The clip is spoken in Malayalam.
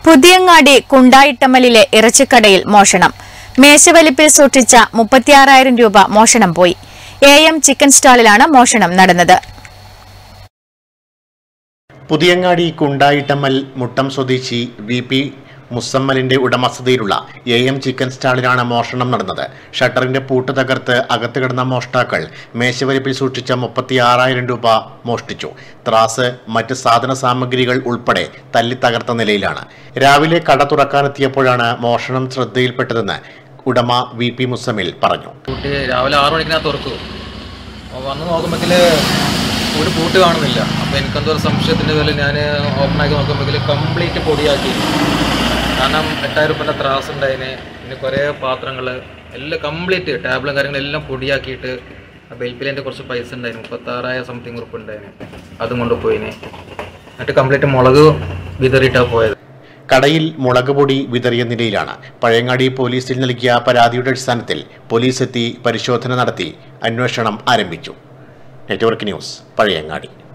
പുതിയങ്ങാടി കുണ്ടായിട്ടമ്മലിലെ ഇറച്ചിക്കടയിൽ മോഷണം മേശവലിപ്പിൽ സൂക്ഷിച്ച മുപ്പത്തിയാറായിരം രൂപ മോഷണം പോയി എ എം ചിക്കൻ സ്റ്റാളിലാണ് മോഷണം നടന്നത് പുതിയങ്ങാടി കുണ്ടായിട്ടമ്മൽ മുട്ടം സ്വദേശി വി പി മുസമ്മലിന്റെ ഉടമസ്ഥതയിലുള്ള എ എം ചിക്കൻ സ്റ്റാളിലാണ് മോഷണം നടന്നത് ഷട്ടറിന്റെ പൂട്ട് തകർത്ത് അകത്ത് കിടന്ന മോഷ്ടാക്കൾ മേശവലിപ്പിൽ സൂക്ഷിച്ച മുപ്പത്തിയാറായിരം രൂപ മോഷ്ടിച്ചു ത്രാസ് മറ്റ് സാധന സാമഗ്രികൾ ഉൾപ്പെടെ തല്ലി തകർത്ത നിലയിലാണ് രാവിലെ കട തുറക്കാനെത്തിയപ്പോഴാണ് മോഷണം ശ്രദ്ധയിൽപ്പെട്ടതെന്ന് ഉടമ വി പി മുസമ്മിൽ പറഞ്ഞു പൂട്ടി രാവിലെ ആറു മണിക്കിനാ തുറക്കൂ അപ്പോൾ വന്ന് നോക്കുമ്പോൾ ഒരു പൂട്ട് കാണുന്നില്ല അപ്പോൾ എനിക്കെന്തോ ഒരു സംശയത്തിൻ്റെ പേരിൽ ഞാൻ ഓപ്പൺ ആക്കി നോക്കുമ്പോൾ കംപ്ലീറ്റ് പൊടിയാക്കി കാരണം എട്ടായിരം റുപ്യൻ്റെ ത്രാസ് ഉണ്ടായിന് പിന്നെ കുറേ പാത്രങ്ങൾ എല്ലാം കംപ്ലീറ്റ് ടാബ്ലും കാര്യങ്ങളും എല്ലാം പൊടിയാക്കിയിട്ട് ആ ബെൽപ്പിലെൻ്റെ കുറച്ച് പൈസ ഉണ്ടായിരുന്നു മുപ്പത്താറായിരം സംതിങ് ഉറുപ്പ് ഉണ്ടായിരുന്നു അതും കൊണ്ട് പോയിന് എന്നിട്ട് കംപ്ലീറ്റ് മുളക് വിതറിയിട്ടാണ് പോയത് കടയിൽ മുളക് പൊടി വിതറിയ നിലയിലാണ് പഴയങ്ങാടി പോലീസിൽ നൽകിയ പരാതിയുടെ അടിസ്ഥാനത്തിൽ പോലീസ് എത്തി പരിശോധന നടത്തി അന്വേഷണം ആരംഭിച്ചു നെറ്റ്വർക്ക് ന്യൂസ് പഴയങ്ങാടി